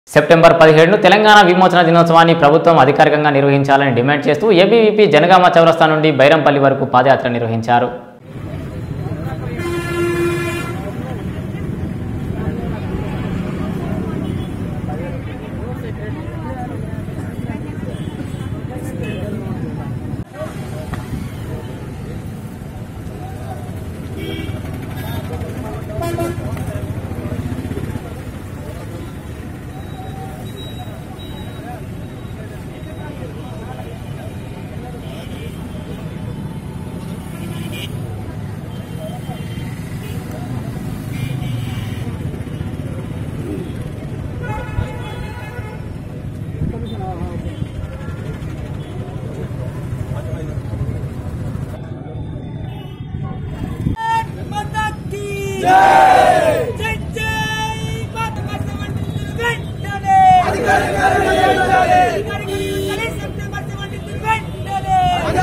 September పదిహేడును Telangana విమోచన దినోత్సవాన్ని ప్రభుత్వం అధికారికంగా నిర్వహించాలని డిమాండ్ చేస్తూ ఏబీవీపీ జనగామ చౌరస్తా నుండి బైరంపల్లి వరకు పాదయాత్ర నిర్వహించారు मदद की जय जय जय बात करते వంటి వెంటనే అధికారి గారి వెంటనే సెప్టెంబర్ 17 వెంటనే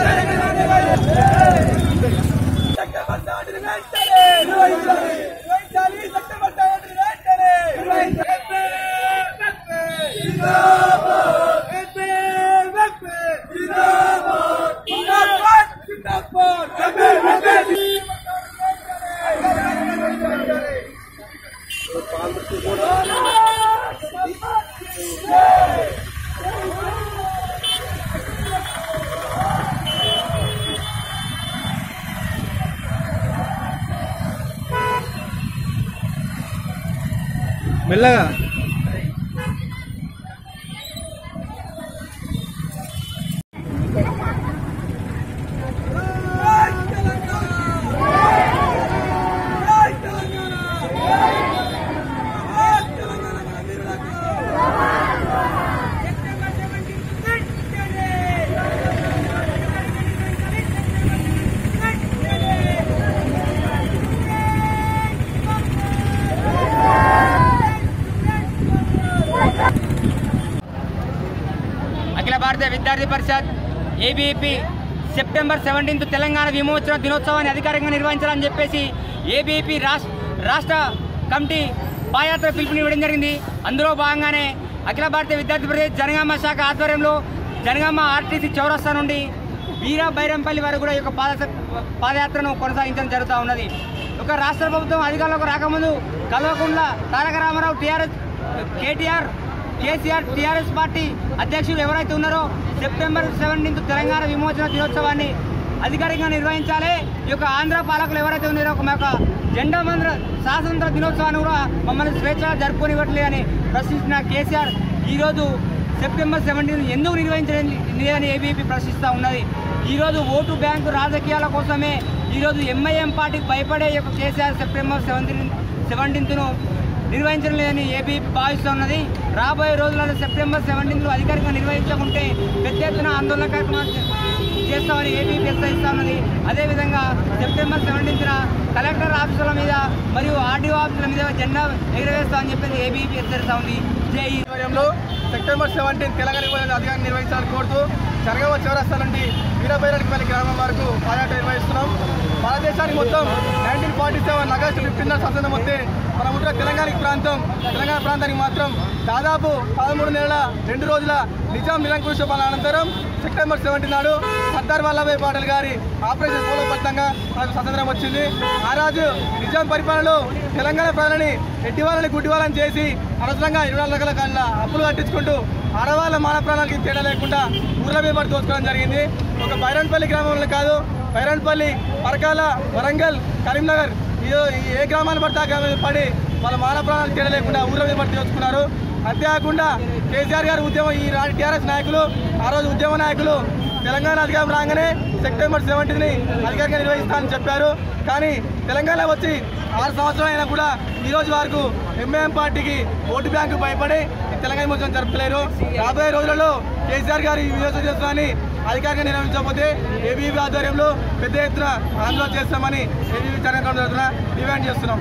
సెప్టెంబర్ 17 వెంటనే నిర్వహించాలి సెప్టెంబర్ 17 వెంటనే మెల్లగా Akhila Bharata Vidyarthi Parishad ABP September seventeenth Telangana విమోచన దినోత్సవాన్ని అధికారికంగా నిర్వహించాలని చెప్పేసి ఏబీపీ రాష్ట్ర రాష్ట్ర కమిటీ పాదయాత్ర పిలుపునివ్వడం జరిగింది అందులో భాగంగానే అఖిల భారత విద్యార్థి పరిషత్ జనగామ శాఖ ఆధ్వర్యంలో జనగామ ఆర్టీసీ చౌరస్తా నుండి వీరా బైరంపల్లి వరకు కూడా ఈ యొక్క పాదయాత్ర పాదయాత్రను కొనసాగించడం జరుగుతూ ఉన్నది ఒక రాష్ట్ర ప్రభుత్వం అధికారంలోకి రాకముందు Kalvakuntla Taraka Rama Rao TRS KTR KCR TRS party అధ్యక్షులు ఎవరైతే ఉన్నారో సెప్టెంబర్ సెవెంటీన్త్ తెలంగాణ విమోచన దినోత్సవాన్ని అధికారికంగా నిర్వహించాలి ఈ యొక్క ఆంధ్ర పాలకులు ఎవరైతే ఉన్నారో మా యొక్క జెండా మంత్ర స్వాతంత్ర దినోత్సవాన్ని కూడా మమ్మల్ని స్వేచ్ఛగా జరుపుకోనివ్వట్లే అని ప్రశ్నించిన కేసీఆర్ ఈరోజు సెప్టెంబర్ సెవెంటీన్ ఎందుకు నిర్వహించడం లేదని ఏబీపీ ప్రశ్నిస్తూ ఉన్నది ఈరోజు ఓటు బ్యాంకు రాజకీయాల కోసమే ఈరోజు ఎంఐఎం పార్టీకి భయపడే ఈ యొక్క కేసీఆర్ సెప్టెంబర్ సెవెంటీన్ సెవెంటీన్త్ను నిర్వహించడం లేదని ఏబీపీ భావిస్తున్నది రాబోయే రోజులలో సెప్టెంబర్ సెవెంటీన్లో అధికారికంగా నిర్వహించకుంటే పెద్ద ఎత్తున ఆందోళన కార్యక్రమాలు చే- చేస్తామని ఏబీపీ హెచ్చరిస్తా ఉన్నది అదేవిధంగా సెప్టెంబర్ సెవెంటీన్త్న కలెక్టర్ ఆఫీసుల మీద మరియు ఆర్డీఓ ఆఫీసుల మీద జెండా ఎగరవేస్తామని చెప్పేసి ఏబీపీ హెచ్చరిస్తా ఉంది జై ఆధ్వర్యంలో సెప్టెంబర్ సెవెంటీన్ తెలంగాణ విభజన అధికారిని నిర్వహించాలని కోరుతూ జరగవ చౌరస్తా నుండి వీరభైరనిపల్లి గ్రామం వరకు పాదయాత్ర నిర్వహిస్తున్నాం భారతదేశానికి మొత్తం nineteen forty seven August fifteen స్వతంత్రం వస్తే మన ఉంటున్న తెలంగాణ ప్రాంతం తెలంగాణ ప్రాంతానికి మాత్రం దాదాపు పదమూడు నెలల రెండు రోజుల నిజాం నిరంకుశ పాలన అనంతరం సెప్టెంబర్ సెవెంటీన్ నాడు సర్దార్ వల్లభాయ్ పటేల్ గారి ఆపరేషన్ పోలో ఫలితంగా మనకు స్వతంత్రం వచ్చింది ఆ రోజు నిజాం పరిపాలనలో తెలంగాణ ప్రజలని ఎడ్డివాళ్ళని గుడ్డివాళ్ళని చేసి అనవసరంగా ఇరవై నాలుగు రకాల కళ్ళ అప్పులు కట్టించుకుంటూ ఆడవాళ్ళ మాన ప్రాణాలకి తేడా లేకుండా ఊర్ల మీద పడి దోచుకోవడం జరిగింది ఒక బైరన్పల్లి గ్రామంలో కాదు బైరన్పల్లి పరకాల వరంగల్ కరీంనగర్ ఈ- ఈ ఏ గ్రామాన్ని పడితే ఆ గ్రామాల మీద పడి వాళ్ళ మాన ప్రాణాలు తేడా లేకుండా ఊర్ల మీద పడి దోచుకున్నారు అంతేకాకుండా కేసీఆర్ గారి ఉద్యమం ఈ టీఆర్ఎస్ నాయకులు ఆ రోజు ఉద్యమ నాయకులు తెలంగాణ అధికారం రాగానే సెప్టెంబర్ సెవెంటీని అధికారికంగా నిర్వహిస్తానని చెప్పారు కానీ తెలంగాణ వచ్చి ఆరు సంవత్సరాలు అయినా కూడా ఈ రోజు వరకు ఎంఐఎం పార్టీకి ఓటు బ్యాంకు భయపడి ఈ తెలంగాణ విమోచన జరపలేరు రాబోయే రోజులలో కేసీఆర్ గారి విమోచన చేస్తున్నారని అధికారికంగా నిర్వహించకపోతే ఏబీవీ ఆధ్వర్యంలో పెద్ద ఎత్తున ఆందోళన చేస్తామని ఏబీవీ తెలంగాణ తరఫున డిమాండ్ చేస్తున్నాం